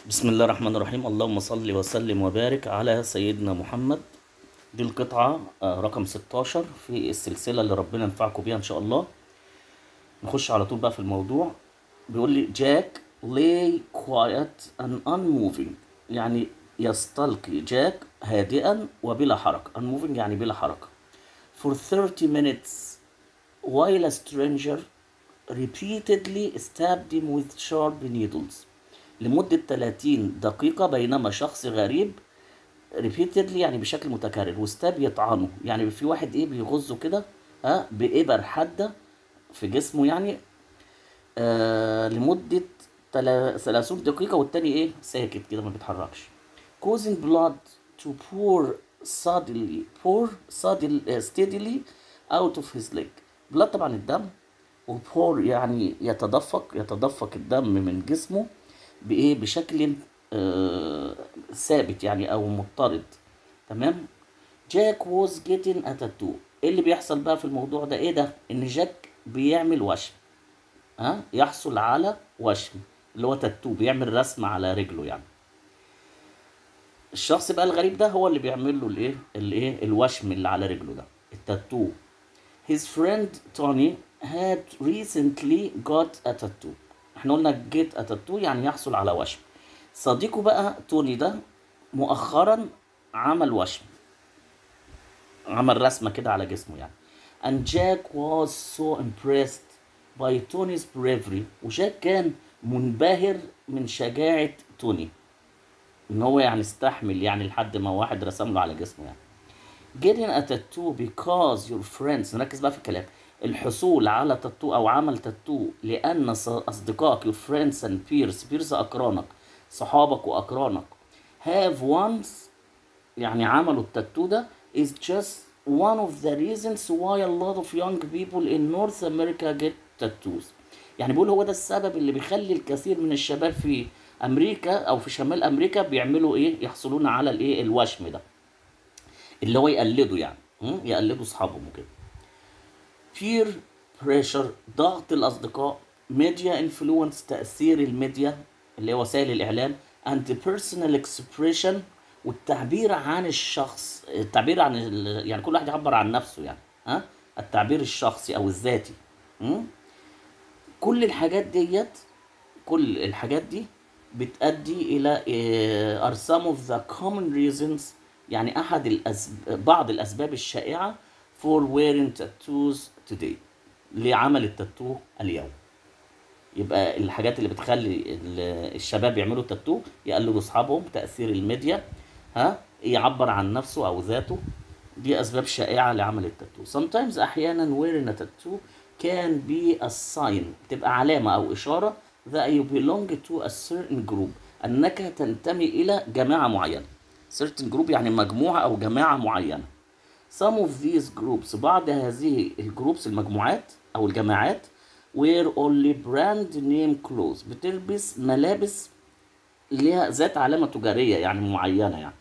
بسم الله الرحمن الرحيم اللهم صل وسلم وبارك على سيدنا محمد دي القطعة آه، رقم 16 في السلسلة اللي ربنا ينفعكم بيها إن شاء الله نخش على طول بقى في الموضوع بيقول لي جاك lay quiet and unmoving يعني يستلقي جاك هادئا وبلا حركة unmoving يعني بلا حركة for 30 minutes while a stranger repeatedly stabbed him with sharp needles لمدة 30 دقيقة بينما شخص غريب repeatedly يعني بشكل متكرر وستاب يطعنه يعني في واحد ايه بيغزه كده ها بإبر حادة في جسمه يعني آه لمدة تلا- 30 دقيقة والتاني ايه ساكت كده ما بيتحركش causing blood to pour suddenly pour suddenly, uh, steadily out of his leg blood طبعا الدم وبور يعني يتدفق يتدفق الدم من جسمه بايه بشكل آه ثابت يعني او مضطرد تمام جاك was getting a tattoo ايه اللي بيحصل بقى في الموضوع ده ايه ده ان جاك بيعمل وشم ها يحصل على وشم اللي هو تاتو بيعمل رسم على رجله يعني الشخص بقى الغريب ده هو اللي بيعمل له الايه الايه الوشم اللي على رجله ده التاتو his friend Tony had recently got a tattoo احنا قلنا get a tattoo يعني يحصل على وشم صديقه بقى توني ده مؤخرا عمل وشم عمل رسمة كده على جسمه يعني and Jack was so impressed by Tony's bravery وجاك كان منبهر من شجاعة توني ان هو يعني استحمل يعني لحد ما واحد رسم له على جسمه يعني getting a tattoo because your friends نركز بقى في الكلام الحصول على تاتو او عمل تاتو لان ص- اصدقائك your friends and peers peers اقرانك صحابك واقرانك have once يعني عملوا التاتو ده is just one of the reasons why a lot of young people in North America get tattoos يعني بيقول هو ده السبب اللي بيخلي الكثير من الشباب في امريكا او في شمال امريكا بيعملوا ايه يحصلون على الايه الوشم ده اللي هو يقلدوا يعني م? يقلدوا اصحابهم وكده peer pressure ضغط الاصدقاء media influence تاثير الميديا اللي هي وسائل الاعلام and personal expression والتعبير عن الشخص التعبير عن ال... يعني كل واحد يعبر عن نفسه يعني ها التعبير الشخصي او الذاتي م? كل الحاجات ديت كل الحاجات دي بتؤدي الى آه، are some of the common reasons يعني احد الأسب... بعض الاسباب الشائعه for wearing tattoos today لعمل التاتو اليوم يبقى الحاجات اللي بتخلي ال- الشباب يعملوا تاتو يقلدوا اصحابهم تاثير الميديا ها يعبر عن نفسه او ذاته دي اسباب شائعه لعمل التاتو sometimes احيانا wearing a tattoo can be a sign تبقى علامه او اشاره that you belong to a certain group انك تنتمي الى جماعه معينه certain group يعني مجموعه او جماعه معينه Some of these groups بعض هذه الجروبس المجموعات أو الجماعات wear only brand name clothes بتلبس ملابس ليها ذات علامة تجارية يعني معينة يعني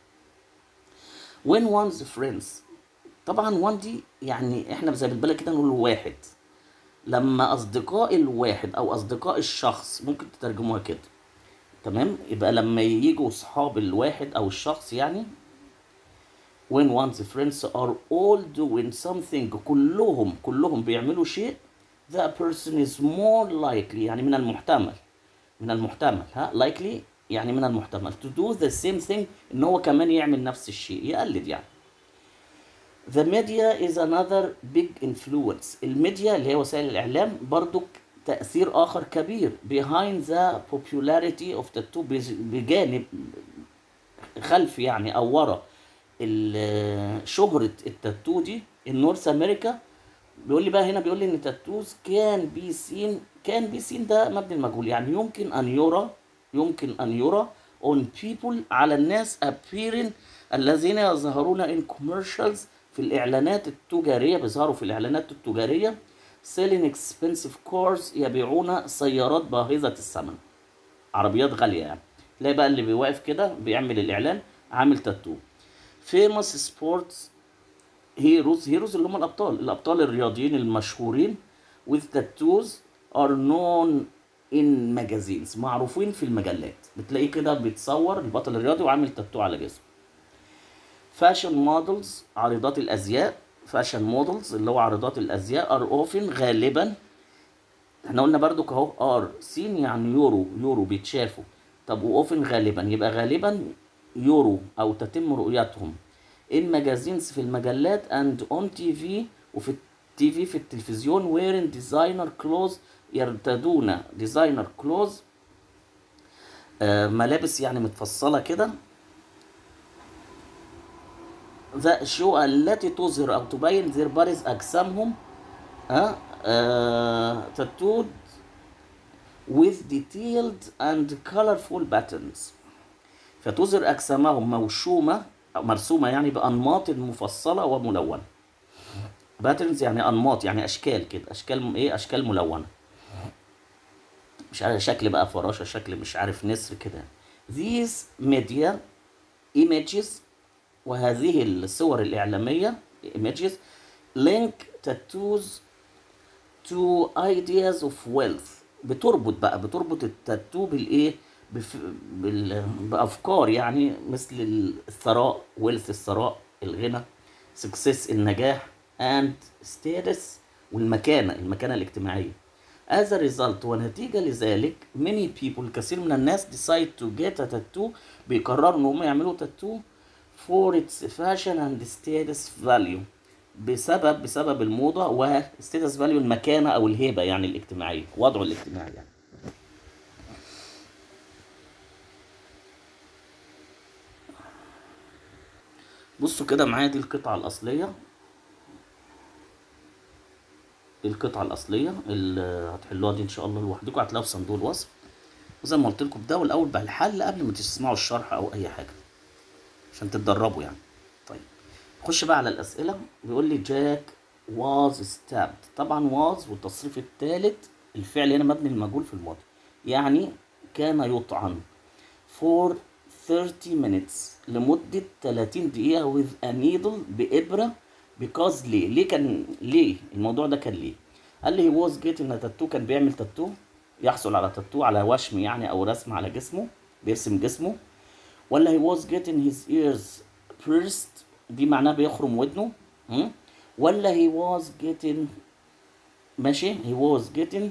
when one's friends طبعا one دي يعني احنا زي بالبلد كده نقول واحد لما أصدقاء الواحد أو أصدقاء الشخص ممكن تترجموها كده تمام يبقى لما يجوا صحاب الواحد أو الشخص يعني when one's friends are all doing something كلهم كلهم بيعملوا شيء that person is more likely يعني من المحتمل من المحتمل ها likely يعني من المحتمل to do the same thing ان هو كمان يعمل نفس الشيء يقلد يعني The media is another big influence. الميديا اللي هي وسائل الإعلام برضو تأثير آخر كبير behind the popularity of tattoo بج- بجانب خلف يعني او ورا ال- شهرة التاتو دي النورث امريكا بيقول لي بقى هنا بيقول لي ان تاتوز كان بي سين كان بي سين ده مبني المجهول يعني يمكن ان يرى يمكن ان يرى on people على الناس appearing الذين يظهرون in commercials في الاعلانات التجارية بيظهروا في الاعلانات التجارية selling expensive cars يبيعون سيارات باهظة الثمن عربيات غالية يعني تلاقي بقى اللي بيوقف كده بيعمل الإعلان عامل تاتو فيموس سبورتس هيروز هيروز اللي هم الأبطال الأبطال الرياضيين المشهورين with tattoos are known in magazines معروفين في المجلات بتلاقيه كده بيتصور البطل الرياضي وعامل تاتو على جسمه فاشن مودلز عارضات الازياء فاشن مودلز اللي هو عارضات الازياء ار اوفن غالبا احنا قلنا برضو اهو ار سين يعني يورو يورو بيتشافوا طب واوفن غالبا يبقى غالبا يورو او تتم رؤيتهم ان ماجازينز في المجلات اند اون تي في وفي التي في في التلفزيون ويرن ديزاينر كلوز يرتدون ديزاينر كلوز آه ملابس يعني متفصله كده ذا شو التي تظهر او تبين ذير بارز اجسامهم ها آه تاتود with detailed and colorful patterns فتظهر أجسامهم موشومة أو مرسومة يعني بأنماط مفصلة وملونة باترنز يعني أنماط يعني أشكال كده أشكال إيه أشكال ملونة مش عارف شكل بقى فراشة شكل مش عارف نسر كده these media images وهذه الصور الإعلامية images link tattoos to ideas of wealth بتربط بقى بتربط التاتو بالايه بف... بال... بافكار يعني مثل الثراء ويلث الثراء الغنى سكسس النجاح اند ستاتس والمكانه المكانه الاجتماعيه as a result ونتيجة لذلك many people الكثير من الناس decide to get a tattoo بيقرروا ان هم يعملوا تاتو for its fashion and status value بسبب بسبب الموضة و status value المكانة أو الهيبة يعني الاجتماعية وضعه الاجتماعي يعني بصوا كده معايا دي القطعة الأصلية دي القطعة الأصلية اللي هتحلوها دي إن شاء الله لوحدكم هتلاقوها في صندوق الوصف وزي ما قلت لكم ابدأوا الأول بالحل قبل ما تسمعوا الشرح أو أي حاجة عشان تتدربوا يعني طيب نخش بقى على الأسئلة بيقول لي جاك was stabbed طبعا was والتصريف الثالث الفعل هنا مبني للمجهول في الماضي يعني كان يطعن for 30 minutes لمدة 30 دقيقة with a needle بإبرة because ليه؟ ليه كان ليه؟ الموضوع ده كان ليه؟ قال لي he was getting a tattoo كان بيعمل تاتو يحصل على تاتو على وشم يعني أو رسم على جسمه بيرسم جسمه ولا he was getting his ears pierced دي معناها بيخرم ودنه م? ولا he was getting ماشي he was getting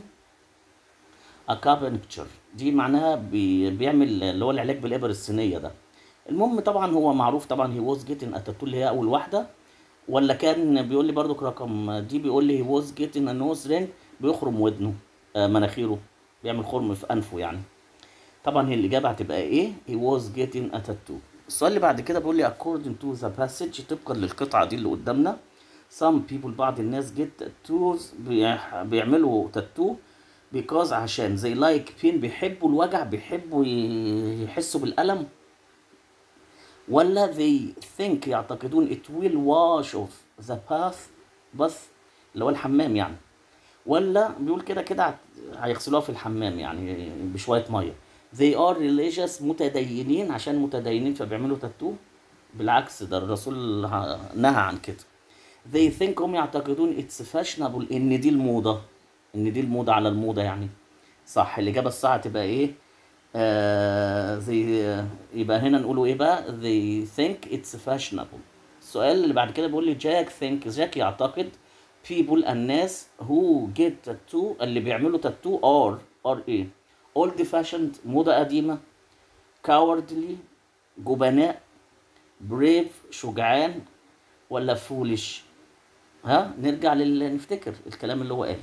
a acupuncture دي معناها بي بيعمل اللي هو العلاج بالإبر الصينية ده المهم طبعا هو معروف طبعا he was getting a tattoo اللي هي أول واحدة ولا كان بيقول لي برضو رقم دي بيقول لي he was getting a nose ring بيخرم ودنه آه مناخيره بيعمل خرم في أنفه يعني طبعا هي الإجابة هتبقى إيه he was getting a tattoo السؤال اللي بعد كده بيقول لي according to the passage طبقا للقطعة دي اللي قدامنا some people بعض الناس get tattoos بيح- بيعملوا تاتو because عشان زي like pain بيحبوا الوجع بيحبوا ي- يحسوا بالألم ولا they think يعتقدون it will wash off the path بث اللي هو الحمام يعني ولا بيقول كده كده هت- هيغسلوها في الحمام يعني بشوية مية they are religious متدينين عشان متدينين فبيعملوا تاتو بالعكس ده الرسول ه- نهى عن كده they think هم يعتقدون it's fashionable ان دي الموضة ان دي الموضة على الموضة يعني صح الإجابة الصح هتبقى ايه آه زي يبقى هنا نقوله ايه بقى they think it's fashionable السؤال اللي بعد كده بيقول لي جاك think جاك يعتقد people الناس who get tattoo اللي بيعملوا tattoo are are ايه old fashioned موضة قديمة cowardly جبناء brave شجعان ولا foolish ها نرجع لل نفتكر الكلام اللي هو قاله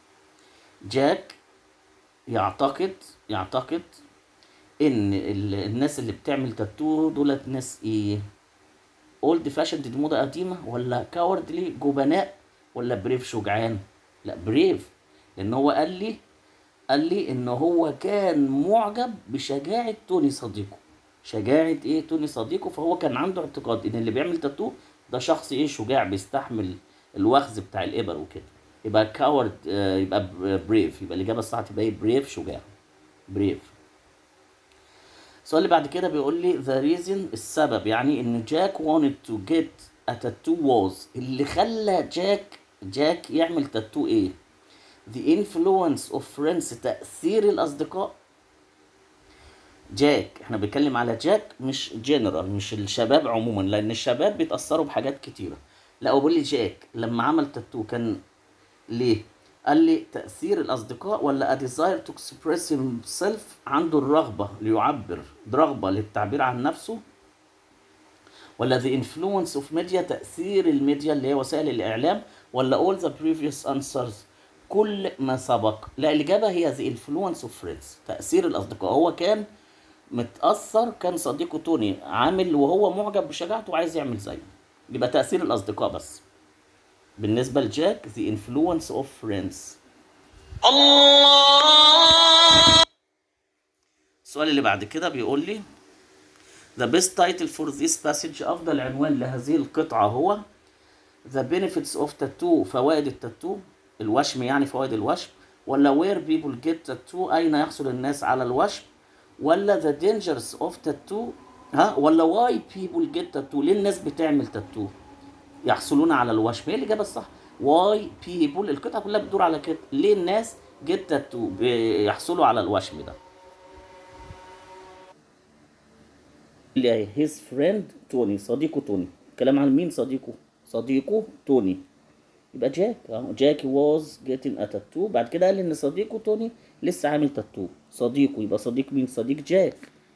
جاك يعتقد يعتقد ان ال- الناس اللي بتعمل تاتو دولت ناس ايه اولد فاشند دي موضه قديمه ولا كاوردلي جبناء ولا بريف شجعان لا بريف لان هو قال لي قال لي ان هو كان معجب بشجاعه توني صديقه شجاعه ايه توني صديقه فهو كان عنده اعتقاد ان اللي بيعمل تاتو ده شخص ايه شجاع بيستحمل الوخز بتاع الابر وكده يبقى كاورد يبقى بريف يبقى الاجابه الصح تبقى ايه بريف شجاع بريف السؤال اللي بعد كده بيقول لي the reason السبب يعني ان جاك wanted to get a tattoo was اللي خلى جاك جاك يعمل تاتو ايه the influence of friends تأثير الأصدقاء جاك احنا بنتكلم على جاك مش جنرال مش الشباب عموما لان الشباب بيتاثروا بحاجات كتيره لا هو بيقول لي جاك لما عمل تاتو كان ليه قال لي تاثير الاصدقاء ولا a desire to express himself عنده الرغبه ليعبر رغبه للتعبير عن نفسه ولا the influence of media تأثير الميديا اللي هي وسائل الإعلام ولا all the previous answers كل ما سبق لا الإجابة هي the influence of friends تأثير الأصدقاء هو كان متأثر كان صديقه توني عامل وهو معجب بشجاعته وعايز يعمل زيه يبقى تأثير الأصدقاء بس بالنسبة لجاك the influence of friends السؤال اللي بعد كده بيقول لي The best title for this passage أفضل عنوان لهذه القطعة هو The benefits of tattoo فوائد التاتو الوشم يعني فوائد الوشم ولا where people get tattoo أين يحصل الناس على الوشم ولا the dangers of tattoo ها ولا why people get tattoo ليه الناس بتعمل تاتو يحصلون على الوشم هي الإجابة الصح why people القطعة كلها بتدور على كده ليه الناس get tattoo بيحصلوا على الوشم ده اللي his friend توني صديقه توني كلام عن مين صديقه صديقه توني يبقى جاك اهو جاك was getting a tattoo بعد كده قال ان صديقه توني لسه عامل تاتو صديقه يبقى صديق مين صديق جاك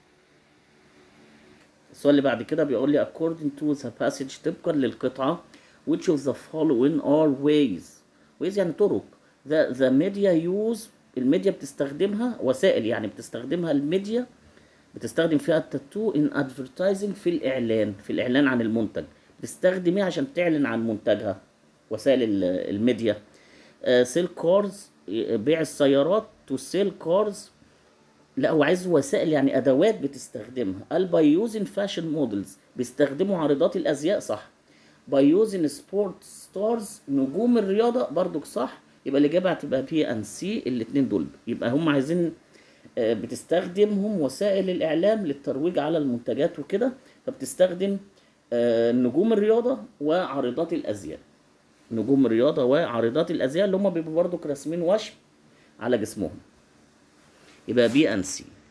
السؤال اللي بعد كده بيقول لي according to the passage طبقا للقطعة which of the following are ways ways يعني طرق the, the media use الميديا بتستخدمها وسائل يعني بتستخدمها الميديا بتستخدم فيها التاتو in advertising في الإعلان في الإعلان عن المنتج بتستخدم ايه عشان تعلن عن منتجها وسائل ال- الميديا سيل كارز بيع السيارات تو سيل كارز لا هو عايز وسائل يعني ادوات بتستخدمها قال باي يوزن فاشن موديلز بيستخدموا عارضات الازياء صح باي يوزن سبورت ستارز نجوم الرياضه برضك صح يبقى الاجابه هتبقى بي ان سي الاثنين دول يبقى هم عايزين آه، بتستخدمهم وسائل الاعلام للترويج على المنتجات وكده فبتستخدم آه، نجوم الرياضه وعارضات الازياء نجوم الرياضه وعارضات الازياء اللي هم بيبقوا برضك راسمين وشم على جسمهم يبقى بي ان سي